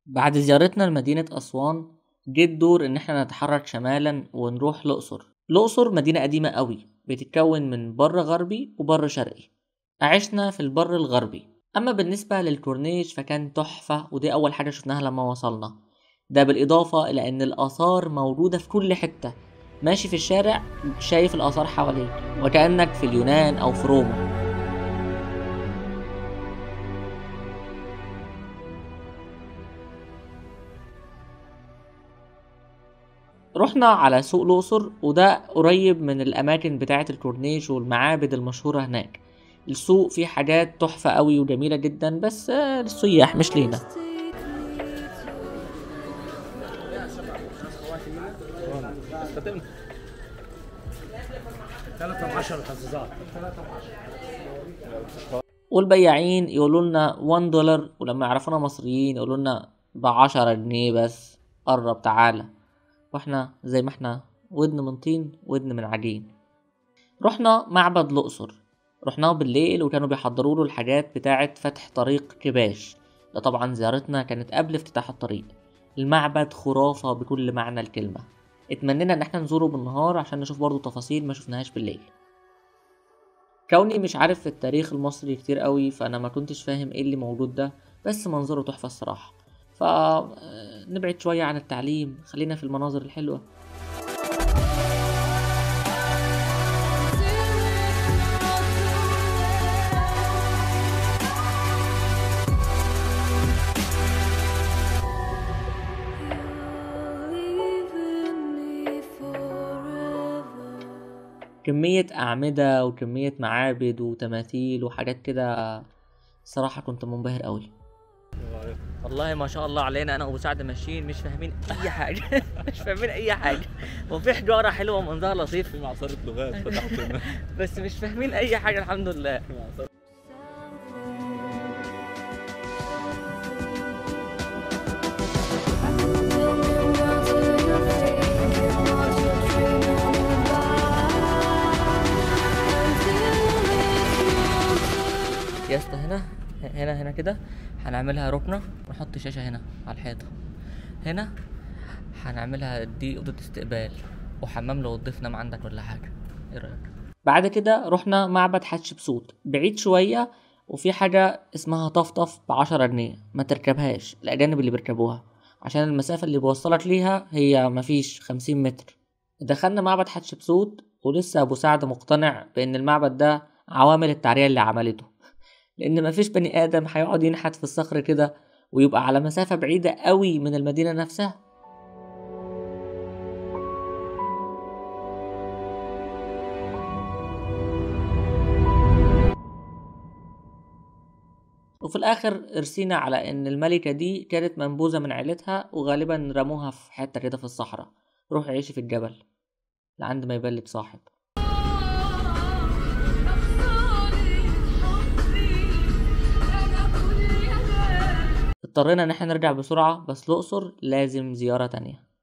بعد زيارتنا لمدينة أسوان جه الدور إن احنا نتحرك شمالا ونروح الأقصر الأقصر مدينة قديمة قوي بتتكون من بر غربي وبر شرقي عشنا في البر الغربي أما بالنسبة للكورنيش فكان تحفة ودي أول حاجة شفناها لما وصلنا ده بالإضافة إلى إن الآثار موجودة في كل حتة ماشي في الشارع شايف الآثار حواليك وكأنك في اليونان أو في روما رحنا على سوق الأقصر وده قريب من الأماكن بتاعة الكورنيش والمعابد المشهورة هناك السوق فيه حاجات تحفة قوي وجميلة جدا بس آه، للسياح مش لينا ثلاثة عشر حظاظات والبياعين يقولوا لنا 1 دولار ولما يعرفونا مصريين يقولوا لنا بعشرة جنيه بس قرب تعالى واحنا زي ما احنا ودن من طين ودن من عجين رحنا معبد الأقصر رحناه بالليل وكانوا بيحضروا له الحاجات بتاعة فتح طريق كباش ده طبعا زيارتنا كانت قبل افتتاح الطريق المعبد خرافة بكل معنى الكلمة اتمنينا ان احنا نزوره بالنهار عشان نشوف برضو تفاصيل ما شفناهاش بالليل كوني مش عارف في التاريخ المصري كتير قوي فانا ما كنتش فاهم ايه اللي موجود ده بس منظره تحفة الصراحة ف نبعد شوية عن التعليم خلينا في المناظر الحلوة كمية أعمدة وكمية معابد وتماثيل وحاجات كده صراحة كنت منبهر قوي والله ما شاء الله علينا انا وابو سعد ماشيين مش فاهمين اي حاجه مش فاهمين اي حاجه وفي حجاره حلوه ومنظرها لطيف في معصرة لغات فتحت بس مش فاهمين اي حاجه الحمد لله يا اسطى هنا هنا هنا كده هنعملها ركنه ونحط شاشه هنا على الحيطه هنا هنعملها دي اوضه استقبال وحمام لو الضيف نام عندك ولا حاجه ايه رايك بعد كده رحنا معبد حتشبسوت بعيد شويه وفي حاجه اسمها طفطف بعشرة جنيه ما تركبهاش الاجانب اللي بيركبوها عشان المسافه اللي بوصلك ليها هي مفيش خمسين متر دخلنا معبد حتشبسوت ولسه ابو سعد مقتنع بان المعبد ده عوامل التعرية اللي عملته لان مفيش بني ادم هيقعد ينحت في الصخر كده ويبقى على مسافة بعيدة قوي من المدينة نفسها وفي الآخر رسينا على إن الملكة دي كانت منبوذة من عيلتها وغالبا رموها في حتة كده في الصحراء روح عيشي في الجبل لعند ما يبلد صاحب اضطرينا ان احنا نرجع بسرعة بس الأقصر لازم زيارة تانية